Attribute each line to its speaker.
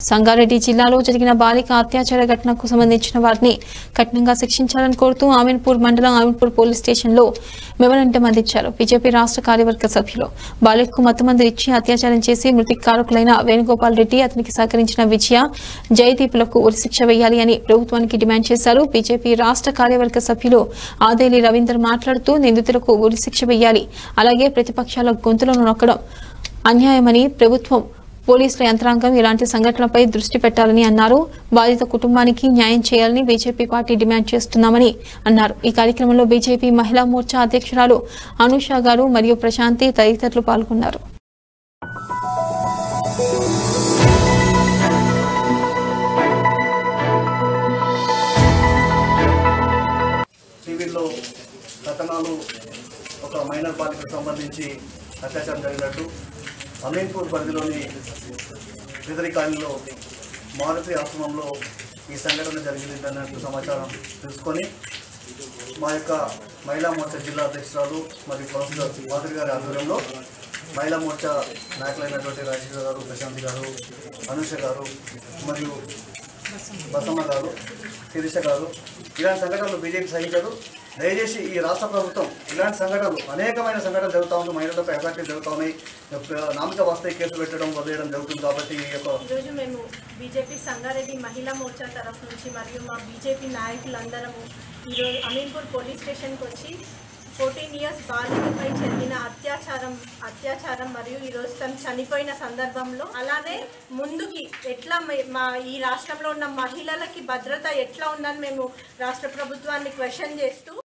Speaker 1: సంగారెడ్డి జిల్లాలో జరిగిన బాలిక అత్యాచార ఘటనకు సంబంధించిన వారిని కఠినంగా శిక్షించాలని కోరుతూ ఆమీన్పూర్ మండలం ఆమీన్పూర్ పోలీస్ స్టేషన్లో మెమోరండం అందించారు బీజేపీ రాష్ట్ర కార్యవర్గ సభ్యులు బాలికకు మత్తుమందు ఇచ్చి అత్యాచారం చేసి మృతికి కారకులైన వేణుగోపాల్ రెడ్డి అతనికి సహకరించిన విజయ జయదీపులకు ఉరిశిక్ష వేయాలి అని ప్రభుత్వానికి డిమాండ్ చేశారు బీజేపీ రాష్ట్ర కార్యవర్గ సభ్యులు ఆదేలి రవీందర్ మాట్లాడుతూ నిందితులకు ఉరిశిక్ష వేయాలి అలాగే ప్రతిపక్షాల గొంతులను నొక్కడం అన్యాయమని ప్రభుత్వం పోలీసుల యంత్రాంగం ఇలాంటి సంఘటనలపై దృష్టి పెట్టాలని అన్నారు బాధిత కుటుంబానికి న్యాయం చేయాలని బీజేపీ పార్టీ డిమాండ్ చేస్తున్నామని అన్నారు ఈ కార్యక్రమంలో బీజేపీ మహిళా మోర్చా అధ్యక్షురాలు అనూష గారు మరియు ప్రశాంతి తదితరులు పాల్గొన్నారు
Speaker 2: టీవీల్లో కథనాలు ఒక మైనర్ బాలికకు సంబంధించి అత్యాచారం జరిగినట్టు అమీన్పూర్ పరిధిలోని బిదరి కాలనీలో మారుతి ఆశ్రమంలో ఈ సంఘటన జరిగింది అన్నట్టు సమాచారం తెలుసుకొని మా యొక్క మహిళా మోర్చా జిల్లా అధ్యక్షురాలు మరియు కౌన్సిలర్ మాధురి గారి ఆధ్వర్యంలో మహిళా మోర్చా నాయకులైనటువంటి రాజేష్ గారు ప్రశాంత్ గారు అనుష గారు మరియు బసమ్మ గారు శిరీష గారు ఇలాంటి సంఘటనలు బీజేపీ సహించదు దయచేసి ఈ రాష్ట్ర ప్రభుత్వం ఇలాంటి సంఘటనలు అనేకమైన సంఘటనలు జరుగుతూ ఉంది మహిళలపై అటాక్లు జరుగుతూ ఉన్నాయి నామిక వాస్తవ కేసు పెట్టడం వదిలేయడం జరుగుతుంది కాబట్టి ఈ యొక్క
Speaker 3: ఈరోజు మేము బీజేపీ సంగారెడ్డి మహిళా మోర్చా తరఫు నుంచి మరియు మా బీజేపీ నాయకులందరము ఈరోజు అమీన్పూర్ పోలీస్ స్టేషన్కి వచ్చి ఫోర్టీన్ ఇయర్స్ బాలికపై జరిగిన అత్యాచారం అత్యాచారం మరియు ఈరోజు తను చనిపోయిన సందర్భంలో అలానే ముందుకి ఎట్లా మే- మా ఈ రాష్ట్రంలో ఉన్న మహిళలకి భద్రత ఎట్లా ఉందని మేము రాష్ట్ర ప్రభుత్వాన్ని క్వశ్చన్ చేస్తూ